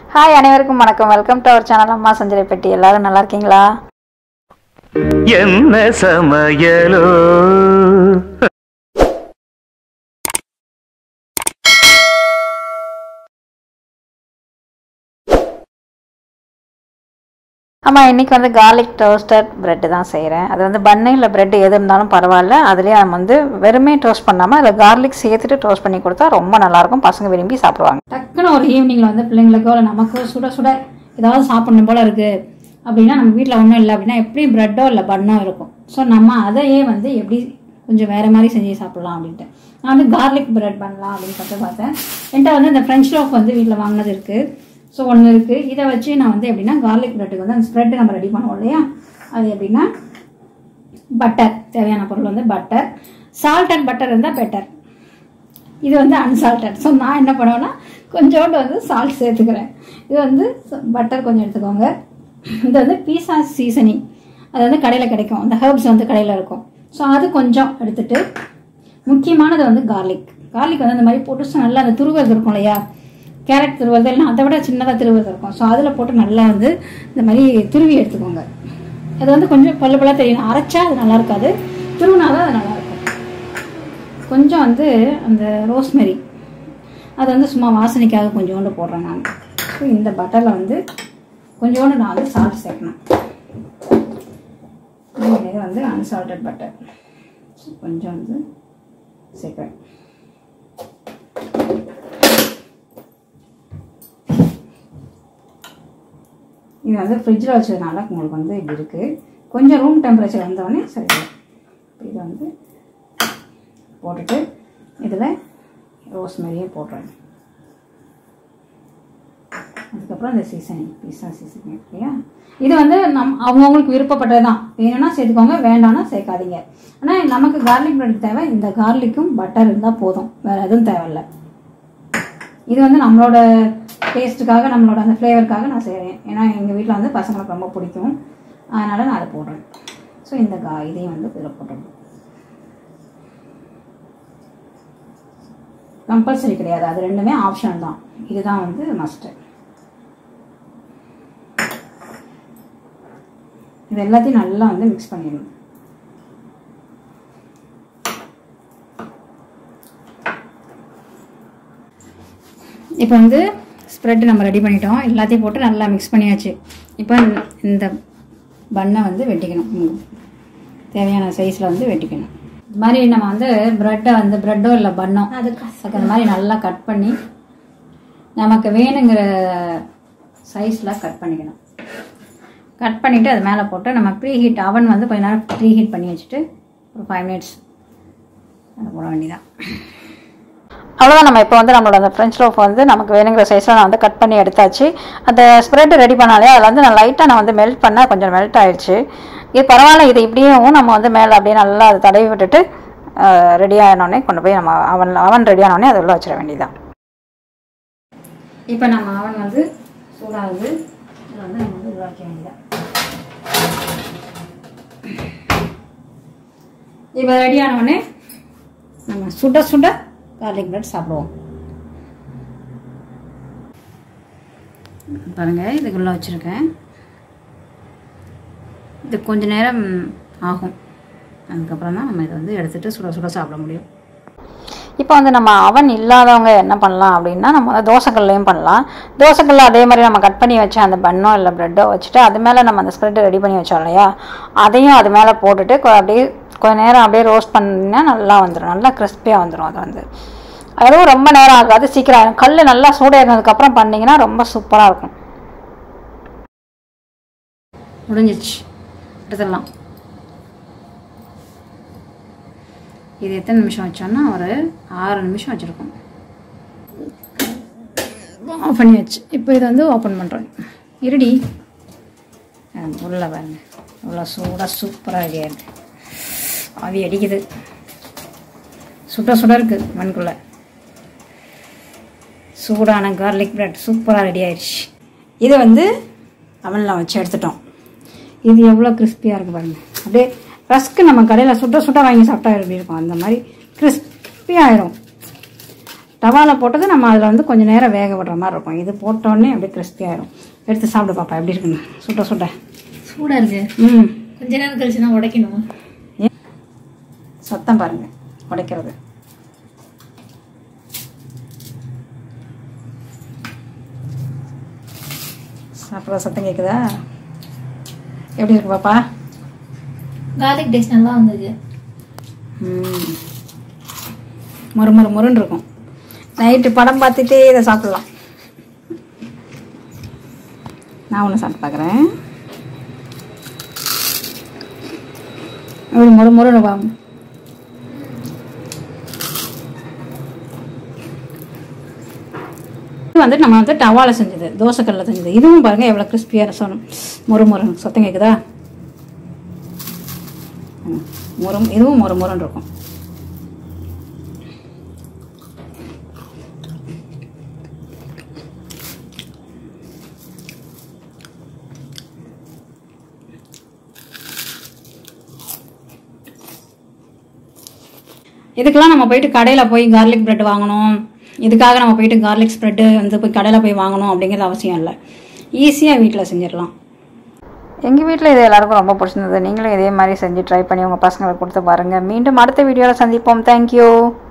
Hi அனைவருக்கும் வணக்கம் welcome to our channel அம்மா சஞ்சரி பெட்டி எல்லாரும் நல்லா இருக்கீங்களா என்ன சமையலோ ஆமாம் இன்னைக்கு வந்து கார்லிக் டோஸ்டட் பிரெட் தான் செய்கிறேன் அது வந்து பன்னு இல்லை பிரெட் எது இருந்தாலும் பரவாயில்ல அதுலேயே நம்ம வந்து வெறுமே டோஸ்ட் பண்ணாமல் அதில் கார்லிக் சேர்த்துட்டு டோஸ்ட் பண்ணி கொடுத்தா ரொம்ப நல்லாயிருக்கும் பசங்க விரும்பி சாப்பிடுவாங்க டக்குன்னு ஒரு ஈவினிங்கில் வந்து பிள்ளைங்களுக்கோ இல்லை நமக்கோ சுட சுட ஏதாவது சாப்பிடணும் போல இருக்குது அப்படின்னா நம்ம வீட்டில் ஒன்றும் இல்லை அப்படின்னா எப்படியும் ப்ரெட்டோ இல்லை பன்னோ இருக்கும் ஸோ நம்ம அதையே வந்து எப்படி கொஞ்சம் வேறு மாதிரி செஞ்சு சாப்பிடலாம் அப்படின்ட்டு நான் வந்து கார்லிக் பிரெட் பண்ணலாம் அப்படின்னு சொல்லிட்டு பார்த்தேன் என்கிட்ட வந்து இந்த ஃப்ரெஞ்ச் லோஃப் வந்து வீட்டில் வாங்கினது இருக்குது ஸோ ஒன்று இருக்குது இதை வச்சு நான் வந்து எப்படின்னா கார்லிக் பிரெட்டுக்கு வந்து அந்த ஸ்ப்ரெட் நம்ம ரெடி பண்ணுவோம் இல்லையா அது எப்படின்னா பட்டர் தேவையான பொருள் வந்து பட்டர் சால்ட் அண்ட் பட்டர் இருந்தால் பெட்டர் இது வந்து அன்சால்டட் ஸோ நான் என்ன பண்ணுவேன்னா கொஞ்சோண்டு வந்து சால்ட் சேர்த்துக்கிறேன் இது வந்து பட்டர் கொஞ்சம் எடுத்துக்கோங்க இது வந்து பீஸா சீசனிங் அது வந்து கடையில் கிடைக்கும் அந்த ஹெர்ப்ஸ் வந்து கடையில் இருக்கும் ஸோ அது கொஞ்சம் எடுத்துட்டு முக்கியமானது வந்து கார்லிக் கார்லிக் வந்து அந்த மாதிரி போட்டு நல்லா அந்த துருவது இருக்கும் இல்லையா கேரட் துருவது இல்லைன்னா அதை விட சின்னதாக துருவது இருக்கும் ஸோ அதில் போட்டு நல்லா வந்து இந்த மாதிரி துருவி எடுத்துக்கோங்க அது வந்து கொஞ்சம் பல்லு பல்லா தெரியும் அரைச்சா அது நல்லா இருக்காது துருவினா தான் அது நல்லா இருக்கும் கொஞ்சம் வந்து அந்த ரோஸ்மெரி அது வந்து சும்மா வாசனைக்காக கொஞ்சோண்டு போடுறேன் நான் ஸோ இந்த பட்டரில் வந்து கொஞ்சோண்டு நான் வந்து சால்ட் சேர்க்கணும் இது வந்து அன்சால்டட் பட்டர் கொஞ்சம் வந்து சேர்க்குறேன் இது வந்து ஃப்ரிட்ஜில் வச்சதுனால உங்களுக்கு வந்து இப்படி இருக்குது கொஞ்சம் ரூம் டெம்பரேச்சர் வந்தோடனே சரி இதை வந்து போட்டுட்டு இதில் ரோஸ்மெரியே போடுறேன் அதுக்கப்புறம் இந்த சீசனிங் பீஸா சீசனிங் இல்லையா இது வந்து நம் அவங்கவுங்களுக்கு விருப்பப்பட்டது தான் வேணும்னா சேர்த்துக்கோங்க வேண்டாம்னா சேர்க்காதீங்க ஆனால் நமக்கு கார்லிக் பிரெட் தேவை இந்த கார்லிக்கும் பட்டர் இருந்தால் போதும் வேறு எதுவும் தேவையில்லை இது வந்து நம்மளோட டேஸ்ட்டுக்காக நம்மளோட அந்த ஃப்ளேவருக்காக நான் செய்கிறேன் ஏன்னா எங்கள் வீட்டில் வந்து பசங்களுக்கு ரொம்ப பிடிக்கும் அதனால் நான் அதை போடுறேன் ஸோ இந்த கா இதையும் வந்து இதில் போட்டுருணும் கம்பல்சரி கிடையாது அது ரெண்டுமே ஆப்ஷன் தான் இதுதான் வந்து மஸ்ட்டு இது எல்லாத்தையும் நல்லா வந்து மிக்ஸ் பண்ணிடணும் இப்போ வந்து ஸ்ப்ரெட் நம்ம ரெடி பண்ணிட்டோம் எல்லாத்தையும் போட்டு நல்லா மிக்ஸ் பண்ணியாச்சு இப்போ இந்த பண்ணை வந்து வெட்டிக்கணும் ம். தேவையான சைஸில் வந்து வெட்டிக்கணும் இது மாதிரி நம்ம வந்து ப்ரெட்டை வந்து ப்ரெட்டோ இல்லை பண்ணோ அதுக்கு அந்த மாதிரி நல்லா கட் பண்ணி நமக்கு வேணுங்கிற சைஸில் கட் பண்ணிக்கணும் கட் பண்ணிவிட்டு அது மேலே போட்டு நம்ம ப்ரீ ஹீட் அவன் வந்து கொஞ்ச நேரம் ப்ரீ ஹீட் பண்ணி வச்சுட்டு ஒரு ஃபைவ் மினிட்ஸ் அதை போட வேண்டியதான் அவ்வளோதான் நம்ம இப்போ வந்து நம்மளோட அந்த ஃப்ரெஞ்ச் லோஃப் வந்து நமக்கு வேணுங்கிற சைஸில் நான் வந்து கட் பண்ணி எடுத்தாச்சு அந்த ஸ்ப்ரெட் ரெடி பண்ணாலே அதில் வந்து நான் லைட்டாக நான் வந்து மெல்ட் பண்ண கொஞ்சம் மெல்ட் ஆயிடுச்சு இது பரவாயில்ல இது இப்படியும் நம்ம வந்து மேலே அப்படியே நல்லா அதை தடவி விட்டுட்டு ரெடி ஆனோடனே கொண்டு போய் நம்ம அவன் அவன் ரெடி ஆனோடனே அதை உள்ள வச்சிட வேண்டியதான் இப்போ நம்ம அவன் வந்து சூடாகுது இதில் வந்து நம்ம வந்து உருவாக்க வேண்டியதான் இப்போ ரெடி உடனே நம்ம சுட சுட கார்லிக் பிரெட் சாப்பிடுவோம் பாருங்க இதுக்குள்ளே வச்சுருக்கேன் இது கொஞ்ச நேரம் ஆகும் அதுக்கப்புறம் தான் நம்ம இதை வந்து எடுத்துகிட்டு சுட சுட சாப்பிட முடியும் இப்போ வந்து நம்ம அவன் இல்லாதவங்க என்ன பண்ணலாம் அப்படின்னா நம்ம வந்து தோசைக்கல்லையும் பண்ணலாம் தோசைக்கல்ல அதே மாதிரி நம்ம கட் பண்ணி வச்ச அந்த பன்னோ இல்லை ப்ரெட்டோ வச்சுட்டு அது மேலே நம்ம அந்த ஸ்ப்ரெட் ரெடி பண்ணி வச்சோம் இல்லையா அதையும் அது மேலே போட்டுட்டு கொ- அப்படியே கொஞ்ச நேரம் அப்படியே ரோஸ்ட் பண்ணினா நல்லா வந்துடும் நல்லா கிறிஸ்பியாக வந்துடும் அது வந்து அதுவும் ரொம்ப நேரம் ஆகாது சீக்கிரம் ஆயிடும் கல் நல்லா சூடாயிருந்ததுக்கப்புறம் பண்ணிங்கன்னா ரொம்ப சூப்பராக இருக்கும் முடிஞ்சிச்சு எடுத்துடலாம் இது எத்தனை நிமிஷம் வச்சோன்னா ஒரு ஆறு நிமிஷம் வச்சுருக்கோம் ஆஃப் பண்ணி வச்சு இப்போ இதை வந்து ஓப்பன் பண்ணுறோம் இருடி அஹ் உள்ள பாருங்க இவ்வளோ சூடாக சூப்பராக ரெடியாக இருக்கு ஆவி அடிக்குது சுட சுட இருக்குது மண்குள்ளே சூடான கார்லிக் பிரெட் சூப்பராக ரெடி ஆயிடுச்சு இதை வந்து அவனில் வச்சு எடுத்துட்டோம் இது எவ்வளோ கிறிஸ்பியாக இருக்குது பாருங்க அப்படியே ரஸ்க்கு நம்ம கடையில் சுட்ட சுட்ட வாங்கி சாப்பிட்டா எப்படி இருக்கும் அந்த மாதிரி கிறிஸ்பியாக ஆயிரும் டவாவில் போட்டது நம்ம அதில் வந்து கொஞ்சம் நேரம் வேக விடுற மாதிரி இருக்கும் இது போட்டோடனே அப்படியே கிறிஸ்பி ஆயிரும் எடுத்து சாப்பிடு பாப்பா எப்படி இருக்குன்னு சுட்ட சுட்ட சூடா இருக்கு ம் கொஞ்ச நேரம் கழிச்சு தான் உடைக்கணும் சத்தம் பாருங்க உடைக்கிறது சாப்பிட்ற சத்தம் கேட்குதா எப்படி இருக்கு பாப்பா கார்லிக் டேஸ்ட் நல்லா வந்தது ம் மொறு மொறு மொறுன்னு இருக்கும் நைட்டு படம் பார்த்துட்டே இதை சாப்பிடலாம் நான் ஒன்று சாப்பிட்டு பார்க்குறேன் அப்படி மொறு மொறுன்னு வாங்க இது வந்து நம்ம வந்து டவால செஞ்சது தோசைக்கல்ல செஞ்சது இதுவும் பாருங்க எவ்வளோ கிறிஸ்பியாக சொன்னோம் மொறு மொறு சத்தம் கேட்குதா ம், மொறு இதுவும் மொறு மொறுன்னு இருக்கும் இதுக்கெல்லாம் நம்ம போயிட்டு கடையில் போய் கார்லிக் பிரெட் வாங்கணும் இதுக்காக நம்ம போயிட்டு கார்லிக் ஸ்ப்ரெட்டு வந்து போய் கடையில் போய் வாங்கணும் அப்படிங்கிறது அவசியம் இல்லை ஈஸியாக வீட்டில் செஞ்சிடலாம் எங்கள் வீட்டில் இது எல்லாருக்கும் ரொம்ப பிடிச்சிருந்தது நீங்களும் இதே மாதிரி செஞ்சு ட்ரை பண்ணி உங்கள் பசங்களுக்கு கொடுத்து பாருங்கள் மீண்டும் அடுத்த வீடியோவில் சந்திப்போம் தேங்க்யூ